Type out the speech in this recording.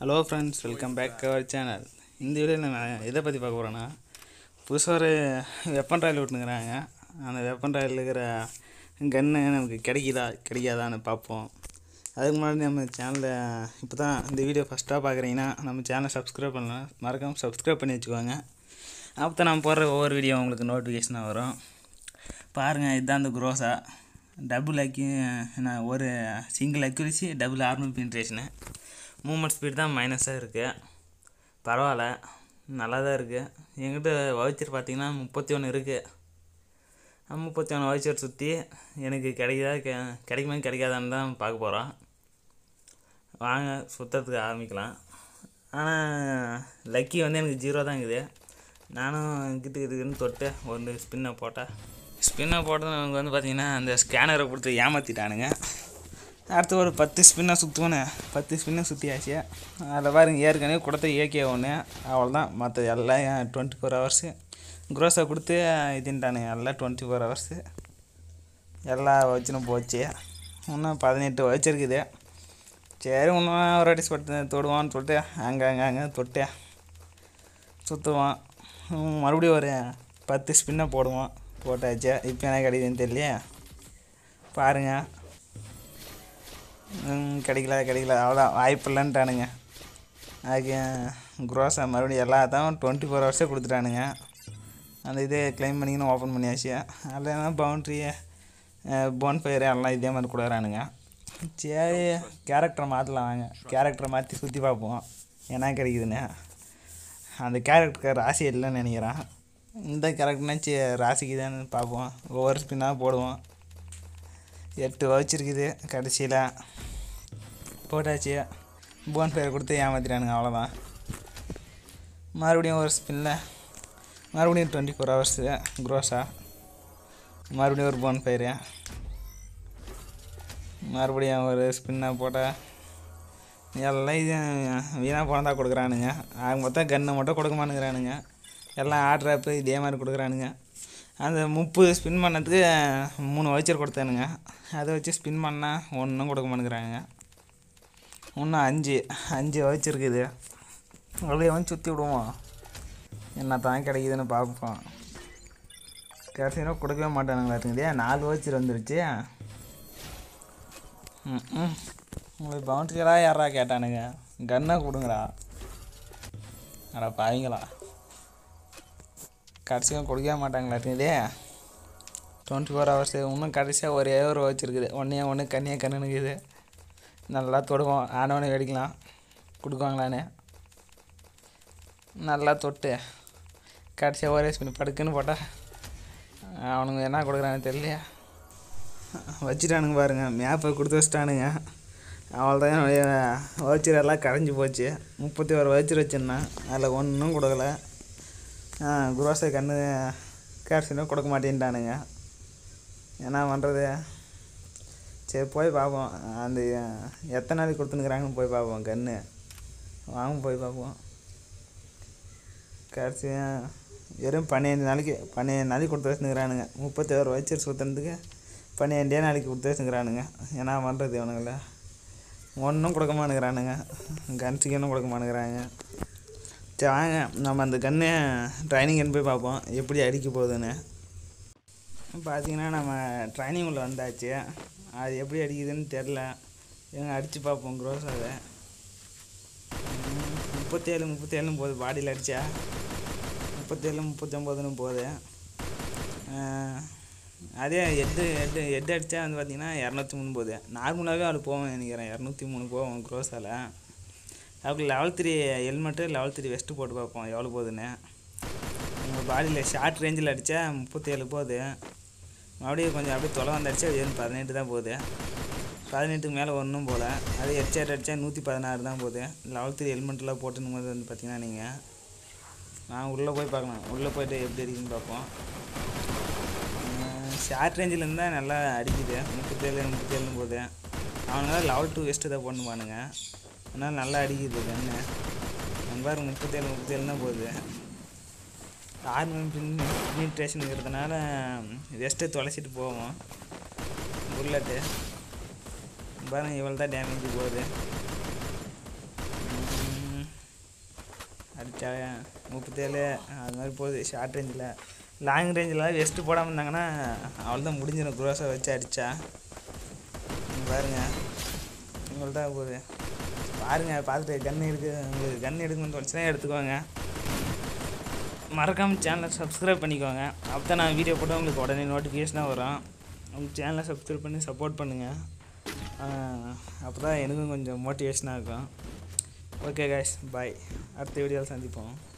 hello friends welcome back our channel இந்த வீடியோவில் நான் எதை பற்றி பார்க்க போகிறேன்னா புதுசாக ஒரு வெப்பன் ராயல் விட்டுனுக்குறாங்க அந்த வெப்பன் ராயல் இருக்கிற கன்று நமக்கு கிடைக்குதா கிடைக்காதான்னு பார்ப்போம் அதுக்கு முன்னாடி நம்ம சேனலில் இப்போ தான் இந்த வீடியோ ஃபஸ்ட்டாக பார்க்குறீங்கன்னா நம்ம சேனலை சப்ஸ்கிரைப் பண்ணலாம் மறக்காமல் சப்ஸ்கிரைப் பண்ணி வச்சுக்கோங்க அப்போ தான் நான் போடுற ஒவ்வொரு வீடியோ உங்களுக்கு நோட்டிஃபிகேஷனாக வரும் பாருங்கள் இதுதான் அந்த குரோஸா டபுள் அக்யூ நான் ஒரு single accuracy double armour penetration movement speed தான் மைனஸாக இருக்குது பரவாயில்ல நல்லா தான் இருக்குது என்கிட்ட வவுச்சர் பார்த்தீங்கன்னா முப்பத்தி ஒன்று இருக்குது முப்பத்தி ஒன்று வவுச்சர் சுற்றி எனக்கு கிடைக்குதா கெ கிடைக்குமா கிடைக்காதான்னு தான் பார்க்க போகிறோம் வாங்க சுற்றுறதுக்கு ஆரம்பிக்கலாம் ஆனால் லக்கி வந்து எனக்கு ஜீரோ தான் இருக்குது நானும் கிட்ட இருக்குன்னு தொட்டு ஒரு ஸ்பின்னை போட்டேன் ஸ்பின்னை போட்டது அவங்க வந்து பார்த்தீங்கன்னா அந்த ஸ்கேனரை கொடுத்து ஏமாற்றிட்டானுங்க அடுத்து ஒரு பத்து ஸ்பின்னை சுற்றுவேனே பத்து ஸ்பின்னை சுற்றியாச்சு அதில் பாருங்க ஏற்கனவே கொடுத்த ஏகே ஒன்று அவ்வளோதான் மற்ற எல்லாம் டுவெண்ட்டி ஃபோர் ஹவர்ஸு குரோஸை கொடுத்து இதுன்ட்டானுங்க எல்லாம் டுவெண்ட்டி ஃபோர் ஹவர்ஸு எல்லா வச்சுன்னு போச்சு இன்னும் பதினெட்டு வச்சுருக்குது சரி இன்னும் ஒரு வாட்டி சொட்டு தொடுவான்னு சொல்லிட்டு அங்கே அங்கே அங்கே தொட்டு சுற்றுவான் மறுபடியும் ஒரு பத்து ஸ்பின்னை போடுவோம் போட்டாச்சு இப்போ என்ன கிடைக்குதுன்னு தெரியலையே பாருங்கள் ம், கிடைக்கல கிடைக்கல அவ்வளோதான் வாய்ப்பு இல்லைன்ட்டானுங்க அதுக்கு குரோஸா மறுபடியும் எல்லாத்தையும் டுவெண்ட்டி ஃபோர் ஹவர்ஸே கொடுத்துட்டானுங்க அந்த இது க்ளைம் பண்ணிங்கன்னு ஓப்பன் பண்ணியாச்சு அதில் என்ன பவுண்ட்ரி போன் ஃபயர் எல்லாம் இதே மாதிரி கொடுக்குறானுங்க சரி கேரக்டரை மாற்றலாம் வாங்க கேரக்டரை மாற்றி சுற்றி பார்ப்போம் என்ன கிடைக்குதுன்னு அந்த கேரக்டருக்கு ராசி இல்லைன்னு நினைக்கிறேன் இந்த கேரக்டர்னாச்சு ராசிக்கு தான் பார்ப்போம் ஒவ்வொரு ஸ்பின்னாக போடுவோம் எட்டு வச்சிருக்குது கடைசியில் போட்டாச்சு போன் ஃபயர் கொடுத்து ஏமாத்திட்டானுங்க அவ்வளோதான் மறுபடியும் ஒரு ஸ்பின்னில் மறுபடியும் டுவெண்ட்டி ஃபோர் ஹவர்ஸு க்ரோஸா மறுபடியும் ஒரு போன் ஃபயரு மறுபடியும் ஒரு ஸ்பின்னாக போட்டால் எல்லாம் இது வீணாக போனதாக கொடுக்குறானுங்க ஆக மொத்தம் கன்னை மட்டும் கொடுக்க மாட்டேங்கிறானுங்க எல்லாம் ஆட்ராப்பு இதே மாதிரி கொடுக்குறானுங்க அந்த முப்பது ஸ்பின் பண்ணதுக்கு மூணு வவுச்சர் கொடுத்தானுங்க அதை வச்சு ஸ்பின் பண்ணால் ஒன்றும் கொடுக்க மாட்டேங்கிறாங்க இன்னும் அஞ்சு அஞ்சு வவுச்சர் இருக்குது அப்படியே வந்து சுற்றி விடுவோம் என்ன தான் கிடைக்குதுன்னு பார்ப்போம் கடைசியில் கொடுக்கவே மாட்டானுங்களா இருக்குதே நாலு வவுச்சர் வந்துருச்சு ம் ம் உங்களுக்கு பவுண்ட்ரியெல்லாம் யாரா கேட்டானுங்க கன்னை கொடுங்கடா அடா பாவீங்களா கடைசியாக கொடுக்கவே மாட்டாங்களா இதே டுவெண்ட்டி ஃபோர் ஹவர்ஸு இன்னும் கடைசியாக ஒரே ஒரு வச்சுருக்குது ஒன்றே ஒன்று கண்ணியே கண்ணுக்குது நல்லா தொடுவோம் ஆனவனை வெடிக்கலாம் கொடுக்குவாங்களான்னு நல்லா தொட்டு கடைசியாக ஒரே ஸ்பின் படுக்குன்னு போட்டால் அவனுங்க என்ன கொடுக்குறான்னு தெரியலையா வச்சுட்டானுங்க பாருங்க மேப்பை கொடுத்து வச்சிட்டானுங்க அவ்வளோதான் என்னுடைய வவுச்சர் எல்லாம் கரைஞ்சி போச்சு முப்பத்தி ஒரு வவுச்சர் வச்சுருந்தேன் அதில் ஒன்றும் கொடுக்கல குரோசை கண்ணு கேப்ஷனும் கொடுக்க மாட்டேன்ட்டானுங்க என்ன பண்ணுறது சரி போய் பார்ப்போம் அந்த எத்தனை நாளைக்கு கொடுத்துனுக்குறாங்கன்னு போய் பார்ப்போம் கன்று வாங்க போய் பார்ப்போம் கடைசி வெறும் பன்னெண்டு நாளைக்கு பன்னெண்டு நாளைக்கு கொடுத்து வச்சுருக்கிறானுங்க முப்பத்தி ஒரு வச்சு சுற்றுறதுக்கு பன்னெண்டே நாளைக்கு கொடுத்து வச்சுக்கிறானுங்க என்ன பண்ணுறது இவனுங்கள ஒன்றும் கொடுக்க மாட்டேங்கிறானுங்க கன்ஸுக்கு கொடுக்க மாட்டேங்கிறாங்க சரி வாங்க நம்ம அந்த கன்று ட்ரைனிங் போய் பார்ப்போம் எப்படி அடிக்க போகுதுன்னு பார்த்தீங்கன்னா நம்ம ட்ரைனிங் உள்ள வந்தாச்சு அது எப்படி அடிக்குதுன்னு தெரில எங்க அடித்து பார்ப்போம் க்ரோஸ் அதை முப்பத்தேழு முப்பத்தேழுன்னு போகுது பாடியில் அடித்தா முப்பத்தேழு முப்பத்தொம்போதுன்னு போகுது ஆஹ், அதே எட்டு எட்டு எட்டு அடித்தா வந்து பார்த்தீங்கன்னா இரநூத்தி மூணு போகுது நார்மலாகவே அது போவோம் நினைக்கிறேன் இரநூத்தி மூணு போவோம் க்ரோஸால் அப்படி level three helmet level three vest போட்டு பார்ப்போம் எவ்வளோ போகுதுன்னு உங்கள் பாடியில் ஷார்ட் ரேஞ்சில் அடித்தா முப்பத்தேழு போகுது மறுபடியும் கொஞ்சம் அப்படியே தொலை வந்து அடித்தா வெறும் பதினெட்டு தான் போகுது பதினெட்டுக்கு மேலே ஒன்றும் போகல அதே ஹெட்செட் அடித்தா நூற்றி பதினாறு தான் போகுது லெவல் த்ரீ ஹெல்மெட்லாம் போட்டுன்னு போது வந்து பார்த்தீங்கன்னா நீங்கள் நான் உள்ளே போய் பார்க்கலாம் உள்ளே போயிட்டு எப்படி அடிக்குதுன்னு பார்ப்போம் ஷார்ட் ரேஞ்சில் இருந்தால் நல்லா அடிக்குது முப்பத்தேழு முப்பத்தேழுன்னு போகுது அவனுங்க லெவல் டூ வெஸ்ட்டு தான் பண்ணுவானுங்க அதனால் நல்லா அடிக்குது கண்ணு நம்ம பாருங்க முப்பத்தேழு முப்பத்தேழு தான் போகுது ஆர்மி பினிட்ரேஷனுங்கிறதுனால வெஸ்ட்டை தொலைச்சிட்டு போவோம் புல்லட்டு பாருங்க இவ்வளோ தான் டேமேஜ் போகுது அடித்தா முப்பத்தேழு அது மாதிரி போகுது ஷார்ட் ரேஞ்சில் லாங் ரேஞ்சில் வெஸ்ட்டு போடாமல் இருந்தாங்கன்னா அவ்வளோதான் முடிஞ்சிடும் குரோஸை வச்சு அடித்தா பாருங்க உங்கள்ட்ட போகுது பாருங்க பார்த்துட்டு கன் இருக்குது உங்களுக்கு கன் எடுக்கணும்னு தோணுச்சுன்னா எடுத்துக்கோங்க மறக்காமல் சேனலை சப்ஸ்கிரைப் பண்ணிக்கோங்க அப்போ தான் நான் வீடியோ போட்டால் உங்களுக்கு உடனே நோட்டிஃபிகேஷனாக வரும் உங்கள் சேனலை சப்ஸ்கிரைப் பண்ணி சப்போர்ட் பண்ணுங்கள் அப்போ தான் எனக்கும் கொஞ்சம் மோட்டிவேஷனாக இருக்கும் ஓகே கைஸ் பாய் அடுத்த வீடியோவில் சந்திப்போம்